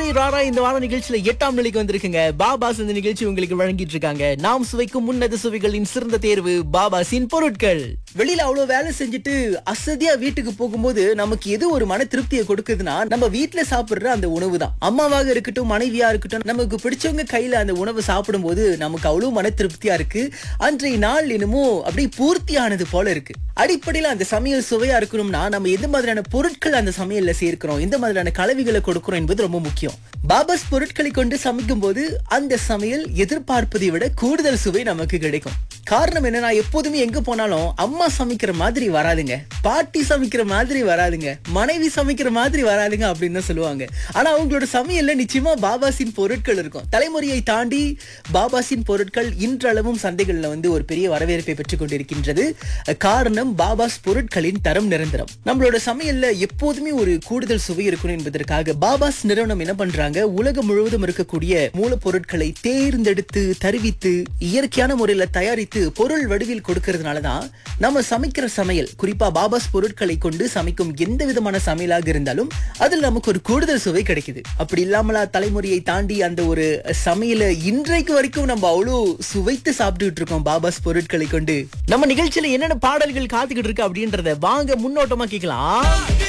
ராரா இந்த வார நிகழ்ச்சியில எட்டாம் நிலைக்கு வந்திருக்குங்க பாபாஸ் இந்த நிகழ்ச்சி உங்களுக்கு வழங்கிட்டு இருக்காங்க நாம் சுவைக்கும் முன்னத சுவைகளின் சிறந்த தேர்வு பாபாஸின் பொருட்கள் வெளியில அவ்வளவு வேலை செஞ்சுட்டு அசதியா வீட்டுக்கு போகும்போது நமக்கு எது ஒரு மன திருப்தியை கொடுக்குதுன்னா நம்ம வீட்டுல சாப்பிடுற அந்த உணவு தான் அம்மாவாக இருக்கட்டும் மனைவியா இருக்கட்டும் நமக்கு பிடிச்சவங்க கையில அந்த உணவு சாப்பிடும்போது நமக்கு அவ்வளவு மன திருப்தியா இருக்கு அன்றைய நாள் என்னமோ அப்படியே பூர்த்தியானது போல இருக்கு அடிப்படையில அந்த சமையல் சுவையா இருக்கணும்னா நம்ம எந்த மாதிரியான பொருட்கள் அந்த சமையல்ல சேர்க்கிறோம் எந்த மாதிரியான கலவைகளை கொடுக்கிறோம் என்பது ரொம்ப முக்கியம் பாபாஸ் பொருட்களை கொண்டு சமைக்கும் போது அந்த சமையல் எதிர்பார்ப்பதை விட கூடுதல் சுவை நமக்கு கிடைக்கும் காரணம் என்னன்னா எப்போதுமே எங்க போனாலும் அம்மா சமைக்கிற மாதிரி வராதுங்க பாட்டி சமைக்கிற மாதிரி வராதுங்க மனைவி சமைக்கிற மாதிரி வராதுங்க அப்படின்னு தான் சொல்லுவாங்க ஆனா அவங்களோட சமையல்ல நிச்சயமா பாபாசின் பொருட்கள் இருக்கும் தலைமுறையை தாண்டி பாபாசின் பொருட்கள் இன்றளவும் சந்தைகள்ல வந்து ஒரு பெரிய வரவேற்பை பெற்றுக் கொண்டிருக்கின்றது காரணம் பாபாஸ் பொருட்களின் தரம் நிரந்தரம் நம்மளோட சமையல்ல எப்போதுமே ஒரு கூடுதல் சுவை இருக்கணும் என்பதற்காக பாபாஸ் நிறுவனம் என்ன பண்றாங்க உலகம் முழுவதும் இருக்கக்கூடிய மூலப்பொருட்களை தேர்ந்தெடுத்து தருவித்து இயற்கையான முறையில தயாரித்து பொருள் வடிவில் கொடுக்கறதுனாலதான் நம்ம சமைக்கிற சமையல் குறிப்பா பாபாஸ் பொருட்களை கொண்டு சமைக்கும் எந்த விதமான சமையலாக இருந்தாலும் அதில் நமக்கு ஒரு கூடுதல் சுவை கிடைக்குது அப்படி இல்லாமலா தலைமுறையை தாண்டி அந்த ஒரு சமையல இன்றைக்கு வரைக்கும் நம்ம அவ்வளோ சுவைத்து சாப்பிட்டுட்டு இருக்கோம் பாபாஸ் பொருட்களை கொண்டு நம்ம நிகழ்ச்சியில என்னென்ன பாடல்கள் காத்துக்கிட்டு இருக்கு அப்படின்றத வாங்க முன்னோட்டமா கேட்கலாம்